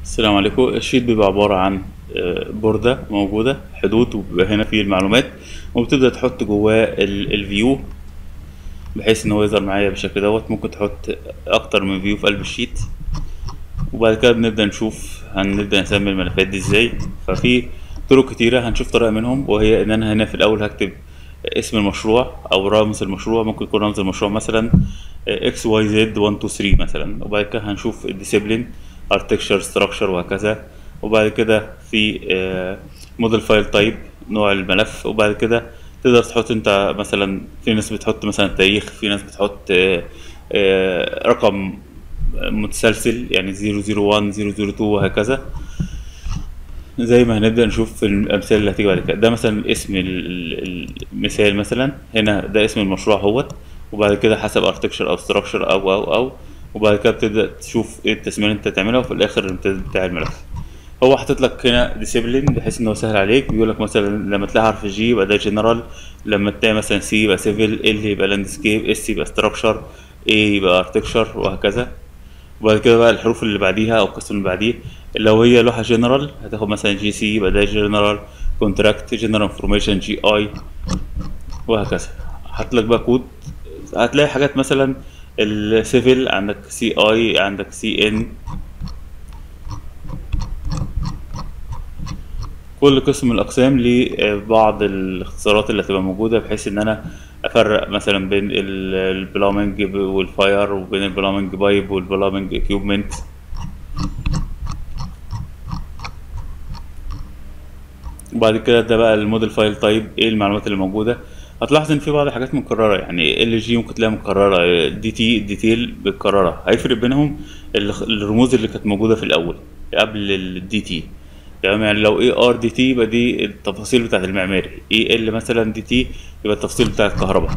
السلام عليكم الشيت بيبقى عبارة عن آه، بوردة موجودة حدود وبيبقى هنا فيه المعلومات وبتبدأ تحط جواه الفيو بحيث ان هو يظهر معايا بالشكل دوت ممكن تحط اكتر من فيو في قلب الشيت وبعد كده بنبدأ نشوف هنبدأ نسمي الملفات دي ازاي ففي طرق كتيرة هنشوف طريقة منهم وهي ان انا هنا في الاول هكتب اسم المشروع او رمز المشروع ممكن يكون رمز المشروع مثلا اكس واي زد 1 2 3 مثلا وبعد كده هنشوف الديسيبلين اركتكشر ستراكشر وهكذا وبعد كده في موديل فايل تايب نوع الملف وبعد كده تقدر تحط انت مثلا في ناس بتحط مثلا تاريخ في ناس بتحط آه، آه، رقم متسلسل يعني 001 002 وهكذا زي ما هنبدأ نشوف في الأمثلة اللي هتيجي بعد كده ده مثلا اسم ال- ال- المثال مثلا هنا ده اسم المشروع اهوت وبعد كده حسب اركتكشر او ستراكشر او او او وبعد كده بتبدأ تشوف ايه التسمية اللي انت تعملها وفي الآخر الامتداد بتاع الملف هو حاطط لك هنا ديسيبلين بحيث ان هو سهل عليك بيقول لك مثلا لما تلاقي حرف جي يبقى ده جنرال لما تلاقي مثلا سي يبقى سيفل ال يبقى لاندسكيب اس يبقى ستراكشر اي يبقى اركتكشر وهكذا وبعد كده بقى الحروف اللي بعديها او القسم اللي بعديه لو هي لوحه جنرال هتاخد مثلا جي سي يبقى ده جنرال كونتراكت جنرال انفورميشن جي اي وهكذا حط لك بقى كود هتلاقي حاجات مثلا السيفل عندك سي اي عندك سي ان كل قسم من الاقسام ليه آه، بعض الاختصارات اللي هتبقى موجوده بحيث ان انا افرق مثلا بين ال- البلامنج والفاير وبين البلامنج بايب والبلامنج اكيوبمنت وبعد كده ده بقى الموديل فايل تايب ايه المعلومات اللي موجوده هتلاحظ ان في بعض الحاجات مكرره يعني ال جي ممكن تلاقيها مكرره دي تي ديتيل متكرره هيفرق بينهم ال- الرموز اللي كانت موجوده في الاول قبل الدي تي تمام يعني لو اي ار دي تي يبقى دي التفاصيل بتاعت المعماري اي ال مثلا دي تي يبقى التفاصيل بتاعت الكهرباء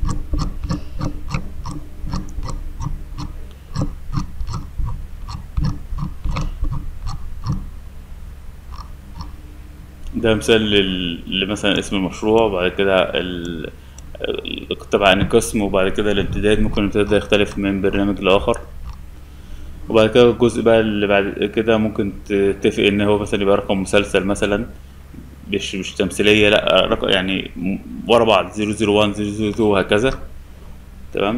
ده مثال لل- لمثلا اسم المشروع وبعد كده ال... ال- طبعا القسم وبعد كده الامتداد ممكن الامتداد ده يختلف من برنامج لآخر وبعد كده الجزء بقى اللي بعد كده ممكن تتفق ان هو مثلا يبقى رقم مسلسل مثلا مش مش تمثيلية لا رقم يعني م- ورا بعض 001 002 وهكذا تمام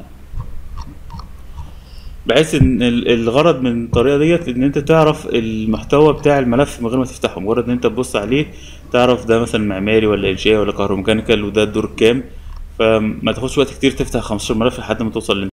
بحيث ان ال- الغرض من الطريقه ديت ان انت تعرف المحتوى بتاع الملف من غير ما تفتحه مجرد ان انت تبص عليه تعرف ده مثلا معماري ولا انشائي ولا كهروميكانيكال وده الدور كام فما تاخدش وقت كتير تفتح 15 ملف لحد ما توصل